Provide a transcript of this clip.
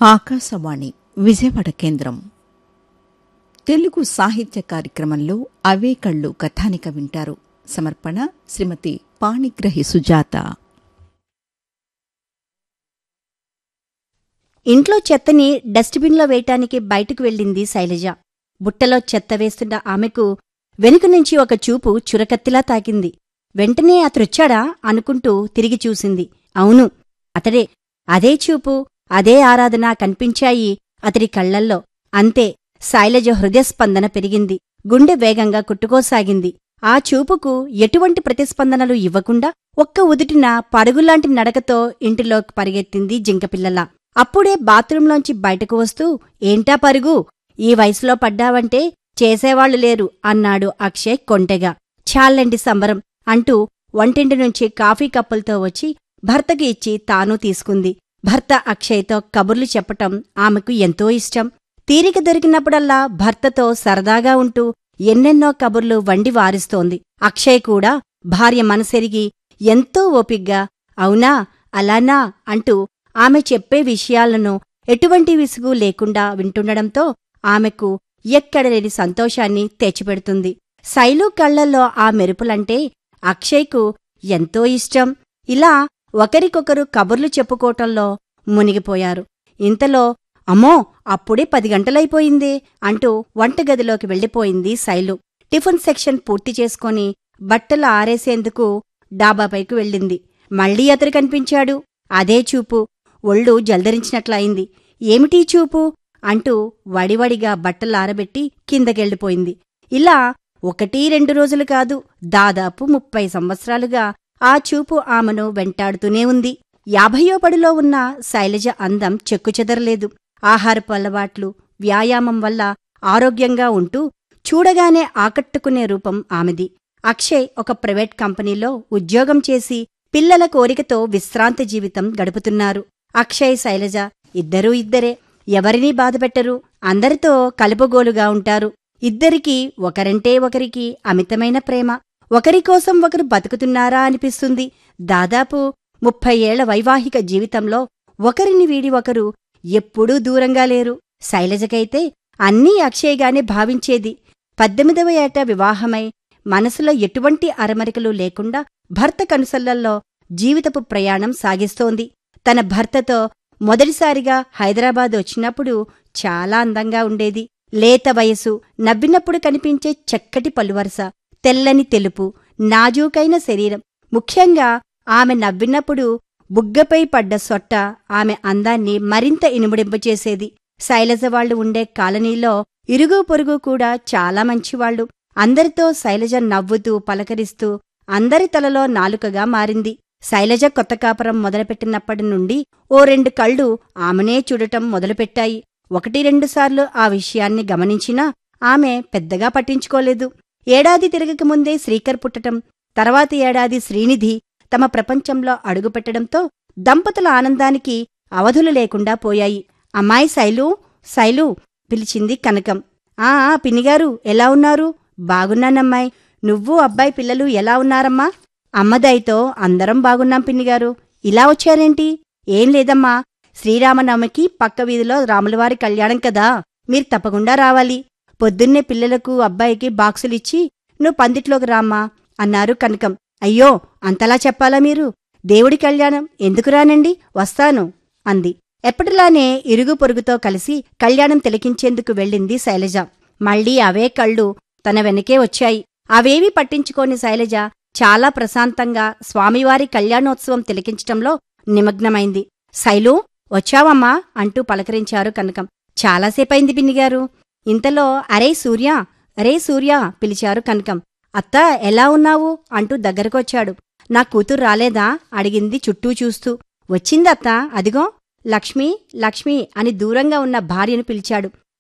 ఆకాశవాణి విజయవాడ కేంద్రం తెలుగు సాహిత్య కార్యక్రమంలో అవే కళ్ళు కథానిక వింటారు సమర్పణ శ్రీమతి పాణిగ్రహి సుజాత ఇంట్లో చెత్తని డస్ట్బిన్లో వేయటానికి బయటకు వెళ్ళింది శైలజ బుట్టలో చెత్త వేస్తున్న ఆమెకు వెనుక నుంచి ఒక చూపు చురకత్తిలా తాకింది వెంటనే అతడొచ్చాడా అనుకుంటూ తిరిగి చూసింది అవును అతడే అదే చూపు అదే ఆరాధన కనిపించాయి అతడి కళ్లల్లో అంతే శైలజ హృదయస్పందన పెరిగింది గుండె వేగంగా కుట్టుకోసాగింది ఆ చూపుకు ఎటువంటి ప్రతిస్పందనలు ఇవ్వకుండా ఒక్క ఉదుటిన పరుగులాంటి నడకతో ఇంటిలోకి పరిగెత్తింది జింకపిల్లలా అప్పుడే బాత్రూంలోంచి బయటకు వస్తూ ఏంటా పరుగు ఈ వయసులో పడ్డావంటే చేసేవాళ్లు లేరు అన్నాడు అక్షయ్ కొంటెగా చాలండి సంబరం అంటూ వంటింటి నుంచి కాఫీ కప్పులతో వచ్చి భర్తకి ఇచ్చి తాను తీసుకుంది భర్త అక్షయ్తో కబుర్లు చెప్పటం ఆమెకు ఎంతో ఇష్టం తీరిక దొరికినప్పుడల్లా భర్తతో సరదాగా ఉంటూ ఎన్నెన్నో కబుర్లు వండి వారిస్తోంది అక్షయ్ కూడా భార్య మనసెరిగి ఎంతో ఓపిగ్గా అవునా అలానా అంటూ ఆమె చెప్పే విషయాలను ఎటువంటి విసుగు లేకుండా వింటుండడంతో ఆమెకు ఎక్కడలేని సంతోషాన్ని తెచ్చిపెడుతుంది శైలు కళ్లల్లో ఆ మెరుపులంటే అక్షయ్కు ఎంతో ఇష్టం ఇలా ఒకరికొకరు కబుర్లు చెప్పుకోవటంలో మునిగిపోయారు ఇంతలో అమ్మో అప్పుడే పది గంటలైపోయిందే అంటూ వంటగదిలోకి వెళ్ళిపోయింది శైలు టిఫిన్ సెక్షన్ పూర్తి చేసుకొని బట్టలు ఆరేసేందుకు డాబాపైకి వెళ్ళింది మళ్ళీ అతడు కనిపించాడు అదే చూపు ఒళ్ళు జల్దరించినట్లయింది ఏమిటీ చూపు అంటూ వడివడిగా బట్టలు ఆరబెట్టి కిందకెళ్ళిపోయింది ఇలా ఒకటి రెండు రోజులు కాదు దాదాపు ముప్పై సంవత్సరాలుగా ఆ చూపు ఆమెను వెంటాడుతూనే ఉంది యాభయో పడిలో ఉన్న శైలజ అందం చెక్కుచెదరలేదు ఆహారపు అలవాట్లు వ్యాయామం వల్ల ఆరోగ్యంగా ఉంటూ చూడగానే ఆకట్టుకునే రూపం ఆమెది అక్షయ్ ఒక ప్రైవేట్ కంపెనీలో ఉద్యోగం చేసి పిల్లల కోరికతో విశ్రాంతి జీవితం గడుపుతున్నారు అక్షయ్ శైలజ ఇద్దరూ ఇద్దరే ఎవరినీ బాధపెట్టరు అందరితో కలుపుగోలుగా ఉంటారు ఇద్దరికీ ఒకరంటే ఒకరికి అమితమైన ప్రేమ ఒకరికోసం ఒకరు బతుకుతున్నారా అనిపిస్తుంది దాదాపు ముప్పై ఏళ్ల వైవాహిక జీవితంలో ఒకరిని వీడి ఒకరు ఎప్పుడూ దూరంగా లేరు శైలజకైతే అన్నీ అక్షయ్గానే భావించేది పద్దెనిమిదవ ఏట వివాహమై మనసులో ఎటువంటి అరమరికలు లేకుండా భర్త కనుసల్లల్లో జీవితపు ప్రయాణం సాగిస్తోంది తన భర్తతో మొదటిసారిగా హైదరాబాద్ వచ్చినప్పుడు చాలా అందంగా ఉండేది లేత వయసు నవ్వినప్పుడు కనిపించే చక్కటి పలువరస తెల్లని తెలుపు నాజూకైన శరీరం ముఖ్యంగా ఆమె నవ్వినప్పుడు బుగ్గపై పడ్డ సొట్ట ఆమె అందాన్ని మరింత ఇనుముడింపచేసేది శైలజ వాళ్లు ఉండే కాలనీలో ఇరుగు పొరుగు కూడా చాలా మంచివాళ్లు అందరితో శైలజ నవ్వుతూ పలకరిస్తూ అందరి తలలో నాలుకగా మారింది శైలజ కొత్త కాపురం మొదలుపెట్టినప్పటి నుండి ఓ రెండు కళ్ళు ఆమెనే చూడటం మొదలుపెట్టాయి ఒకటి రెండుసార్లు ఆ విషయాన్ని గమనించినా ఆమె పెద్దగా పట్టించుకోలేదు ఏడాది తిరగకముందే శ్రీకర్ పుట్టటం తర్వాతి ఏడాది శ్రీనిధి తమ ప్రపంచంలో అడుగుపెట్టడంతో దంపతుల ఆనందానికి అవధులు లేకుండా పోయాయి అమ్మాయి శైలు శైలు పిలిచింది కనకం ఆ ఆ, పిన్నిగారు ఎలా ఉన్నారు బాగున్నానమ్మాయి నువ్వు అబ్బాయి పిల్లలు ఎలా ఉన్నారమ్మా అమ్మదయతో అందరం బాగున్నాం పిన్నిగారు ఇలా వచ్చారేంటి ఏం లేదమ్మా శ్రీరామనవమికి పక్క వీధిలో రాములవారి కళ్యాణం కదా మీరు తప్పకుండా రావాలి పొద్దున్నే పిల్లలకు అబ్బాయికి బాక్సులిచ్చి నువ్వు పందిట్లోకి రామ్మా అన్నారు కనకం అయ్యో అంతలా చెప్పాలా మీరు దేవుడి కళ్యాణం ఎందుకు రానండి వస్తాను అంది ఎప్పటిలానే ఇరుగు పొరుగుతో కలిసి కళ్యాణం తిలకించేందుకు వెళ్ళింది శైలజ మళ్ళీ అవే కళ్ళు తన వెనకే వచ్చాయి అవేవీ పట్టించుకోని శైలజ చాలా ప్రశాంతంగా స్వామివారి కళ్యాణోత్సవం తిలకించటంలో నిమగ్నమైంది శైలు వచ్చావమ్మా అంటూ పలకరించారు కనకం చాలాసేపైంది పిన్నిగారు ఇంతలో అరే సూర్య అరే సూర్య పిలిచారు కనకం అత్త ఎలా ఉన్నావు అంటూ దగ్గరకొచ్చాడు నా కూతురు రాలేదా అడిగింది చుట్టూ చూస్తూ వచ్చిందత్త అదిగో లక్ష్మి లక్ష్మి అని దూరంగా ఉన్న భార్యను పిలిచాడు